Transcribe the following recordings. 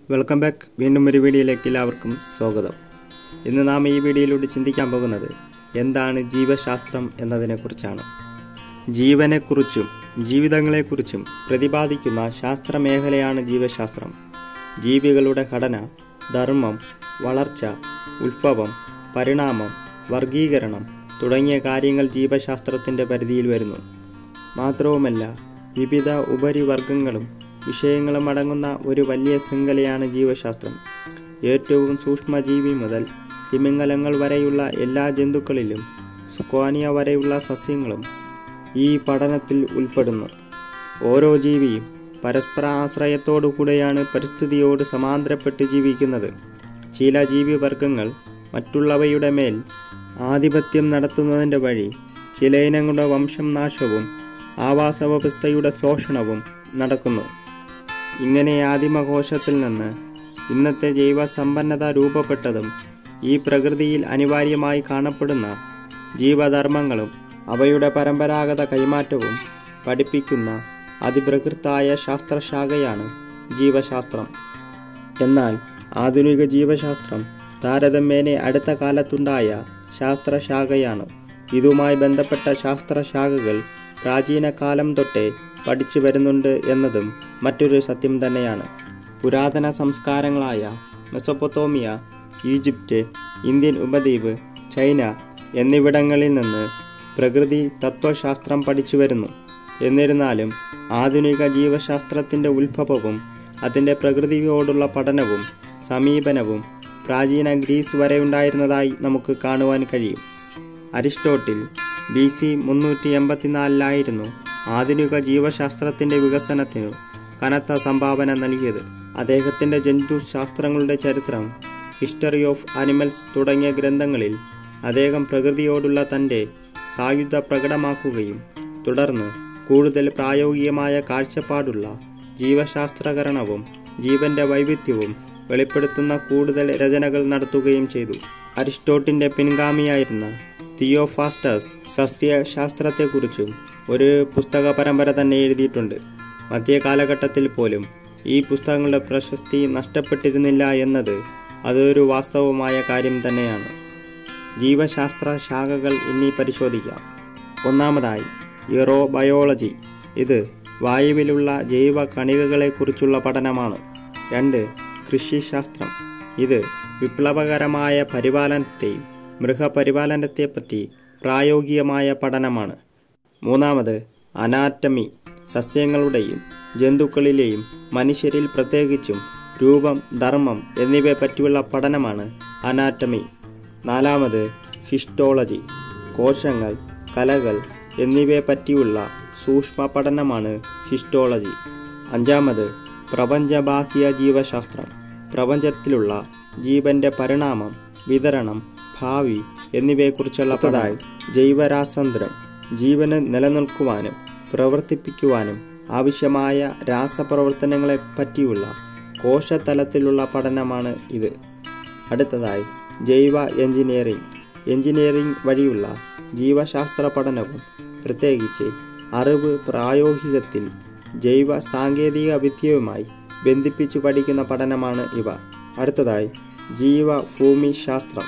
welcome back വീണ്ടും ഒരു വീഡിയോയിലേക്ക് എല്ലാവർക്കും സ്വാഗതം ഇന്ന് നാം ഈ വീഡിയോയിലൂടെ ചിന്തിക്കാൻ പോകുന്നത് എന്താണ് ജീവശാസ്ത്രം എന്നതിനെക്കുറിച്ചാണ് ജീവനെക്കുറിച്ചും ജീവിതങ്ങളെക്കുറിച്ചും പ്രതിപാദിക്കുന്ന ശാസ്ത്രമേഖലയാണ് ജീവശാസ്ത്രം ജീവികളുടെ ഘടന ധർമ്മം വളർച്ച ഉത്ഭവം പരിണാമം വർഗീകരണം തുടങ്ങിയ കാര്യങ്ങൾ ജീവശാസ്ത്രത്തിൻ്റെ പരിധിയിൽ വരുന്നു മാത്രവുമല്ല വിവിധ ഉപരിവർഗങ്ങളും വിഷയങ്ങളും അടങ്ങുന്ന ഒരു വലിയ ശൃംഖലയാണ് ജീവശാസ്ത്രം ഏറ്റവും സൂക്ഷ്മജീവി മുതൽ തിമിംഗലങ്ങൾ വരെയുള്ള എല്ലാ ജന്തുക്കളിലും സ്ക്വാനിയ വരെയുള്ള സസ്യങ്ങളും ഈ പഠനത്തിൽ ഉൾപ്പെടുന്നു ഓരോ ജീവിയും പരസ്പര ആശ്രയത്തോടു കൂടെയാണ് പരിസ്ഥിതിയോട് സമാന്തരപ്പെട്ട് ജീവിക്കുന്നത് ചില ജീവിവർഗങ്ങൾ മറ്റുള്ളവയുടെ മേൽ ആധിപത്യം നടത്തുന്നതിൻ്റെ വഴി ചില ഇനങ്ങളുടെ വംശം നാശവും ആവാസ വ്യവസ്ഥയുടെ ശോഷണവും നടക്കുന്നു ഇങ്ങനെ ആദിമകോശത്തിൽ നിന്ന് ഇന്നത്തെ ജൈവസമ്പന്നത രൂപപ്പെട്ടതും ഈ പ്രകൃതിയിൽ അനിവാര്യമായി കാണപ്പെടുന്ന ജീവധർമ്മങ്ങളും അവയുടെ പരമ്പരാഗത കൈമാറ്റവും പഠിപ്പിക്കുന്ന അതിപ്രകൃതായ ശാസ്ത്രശാഖയാണ് ജീവശാസ്ത്രം എന്നാൽ ആധുനിക ജീവശാസ്ത്രം താരതമ്യേന അടുത്ത കാലത്തുണ്ടായ ശാസ്ത്രശാഖയാണ് ഇതുമായി ബന്ധപ്പെട്ട ശാസ്ത്രശാഖകൾ പ്രാചീന കാലം തൊട്ടേ പഠിച്ചു വരുന്നുണ്ട് എന്നതും മറ്റൊരു സത്യം തന്നെയാണ് പുരാതന സംസ്കാരങ്ങളായ മെസൊപ്പൊത്തോമിയ ഈജിപ്റ്റ് ഇന്ത്യൻ ഉപദ്വീപ് ചൈന എന്നിവിടങ്ങളിൽ നിന്ന് പ്രകൃതി തത്വശാസ്ത്രം പഠിച്ചു വരുന്നു എന്നിരുന്നാലും ആധുനിക ജീവശാസ്ത്രത്തിൻ്റെ ഉത്ഭവവും അതിൻ്റെ പ്രകൃതിയോടുള്ള പഠനവും സമീപനവും പ്രാചീന ഗ്രീസ് വരെ ഉണ്ടായിരുന്നതായി നമുക്ക് കാണുവാൻ കഴിയും അരിസ്റ്റോട്ടിൽ ബി സി മുന്നൂറ്റി എൺപത്തിനാലിലായിരുന്നു ആധുനിക ജീവശാസ്ത്രത്തിൻ്റെ വികസനത്തിനു കനത്ത സംഭാവന നൽകിയത് അദ്ദേഹത്തിൻ്റെ ജന്തുശാസ്ത്രങ്ങളുടെ ചരിത്രം ഹിസ്റ്ററി ഓഫ് അനിമൽസ് തുടങ്ങിയ ഗ്രന്ഥങ്ങളിൽ അദ്ദേഹം പ്രകൃതിയോടുള്ള തൻ്റെ സായുധ പ്രകടമാക്കുകയും തുടർന്ന് കൂടുതൽ പ്രായോഗികമായ കാഴ്ചപ്പാടുള്ള ജീവശാസ്ത്രകരണവും ജീവന്റെ വൈവിധ്യവും വെളിപ്പെടുത്തുന്ന കൂടുതൽ രചനകൾ നടത്തുകയും ചെയ്തു അരിസ്റ്റോട്ടിൻ്റെ പിൻഗാമിയായിരുന്ന തിയോഫാസ്റ്റസ് സസ്യശാസ്ത്രത്തെക്കുറിച്ചും ഒരു പുസ്തക പരമ്പര തന്നെ എഴുതിയിട്ടുണ്ട് മധ്യകാലഘട്ടത്തിൽ പോലും ഈ പുസ്തകങ്ങളുടെ പ്രശസ്തി നഷ്ടപ്പെട്ടിരുന്നില്ല എന്നത് അതൊരു വാസ്തവമായ കാര്യം തന്നെയാണ് ജീവശാസ്ത്ര ശാഖകൾ ഇനി പരിശോധിക്കാം ഒന്നാമതായി ഇറോബയോളജി ഇത് വായുവിലുള്ള ജൈവ കണികകളെക്കുറിച്ചുള്ള പഠനമാണ് രണ്ട് കൃഷിശാസ്ത്രം ഇത് വിപ്ലവകരമായ പരിപാലനത്തെയും മൃഗപരിപാലനത്തെപ്പറ്റി പ്രായോഗികമായ പഠനമാണ് മൂന്നാമത് അനാറ്റമി സസ്യങ്ങളുടെയും ജന്തുക്കളിലെയും മനുഷ്യരിൽ പ്രത്യേകിച്ചും രൂപം ധർമ്മം എന്നിവയെ പറ്റിയുള്ള പഠനമാണ് അനാറ്റമി നാലാമത് ഹിസ്റ്റോളജി കോശങ്ങൾ കലകൾ എന്നിവയെ പറ്റിയുള്ള സൂക്ഷ്മ പഠനമാണ് ഹിസ്റ്റോളജി അഞ്ചാമത് പ്രപഞ്ചബാഹ്യ ജീവശാസ്ത്രം പ്രപഞ്ചത്തിലുള്ള ജീവന്റെ പരിണാമം വിതരണം ഭാവി എന്നിവയെക്കുറിച്ചുള്ള പതായി ജൈവരാസതന്ത്രം ജീവന് നിലനിൽക്കുവാനും പ്രവർത്തിപ്പിക്കുവാനും ആവശ്യമായ രാസപ്രവർത്തനങ്ങളെ പറ്റിയുള്ള കോശതലത്തിലുള്ള പഠനമാണ് ഇത് അടുത്തതായി ജൈവ എഞ്ചിനീയറിംഗ് എഞ്ചിനീയറിംഗ് വഴിയുള്ള ജീവശാസ്ത്ര പഠനവും പ്രത്യേകിച്ച് അറിവ് പ്രായോഗികത്തിൽ ജൈവ സാങ്കേതിക വിദ്യയുമായി ബന്ധിപ്പിച്ചു പഠിക്കുന്ന പഠനമാണ് ഇവ അടുത്തതായി ജീവ ഭൂമിശാസ്ത്രം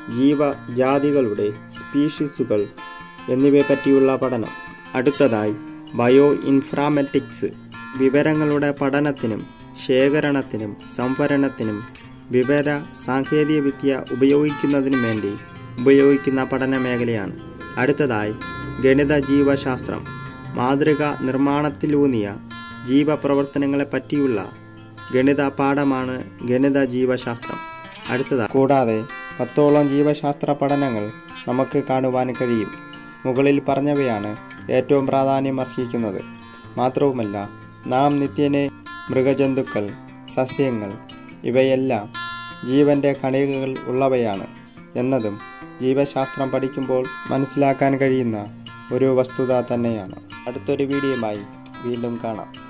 ജീവജാതികളുടെ സ്പീഷീസുകൾ എന്നിവയെ പറ്റിയുള്ള പഠനം അടുത്തതായി ബയോ ഇൻഫ്രാമെറ്റിക്സ് വിവരങ്ങളുടെ പഠനത്തിനും ശേഖരണത്തിനും സംഭരണത്തിനും വിവര സാങ്കേതികവിദ്യ ഉപയോഗിക്കുന്നതിനും വേണ്ടി ഉപയോഗിക്കുന്ന പഠന മേഖലയാണ് അടുത്തതായി ഗണിത ജീവശാസ്ത്രം മാതൃക നിർമ്മാണത്തിലൂന്നിയ ജീവപ്രവർത്തനങ്ങളെ പറ്റിയുള്ള ഗണിത പാഠമാണ് ഗണിത ജീവശാസ്ത്രം അടുത്തതായി കൂടാതെ പത്തോളം ജീവശാസ്ത്ര പഠനങ്ങൾ നമുക്ക് കാണുവാൻ കഴിയും മുകളിൽ പറഞ്ഞവയാണ് ഏറ്റവും പ്രാധാന്യം അർഹിക്കുന്നത് മാത്രവുമല്ല നാം നിത്യനെ മൃഗജന്തുക്കൾ സസ്യങ്ങൾ ഇവയെല്ലാം ജീവന്റെ കണികകൾ ഉള്ളവയാണ് എന്നതും ജീവശാസ്ത്രം പഠിക്കുമ്പോൾ മനസ്സിലാക്കാൻ കഴിയുന്ന ഒരു വസ്തുത തന്നെയാണ് അടുത്തൊരു വീഡിയോയുമായി വീണ്ടും കാണാം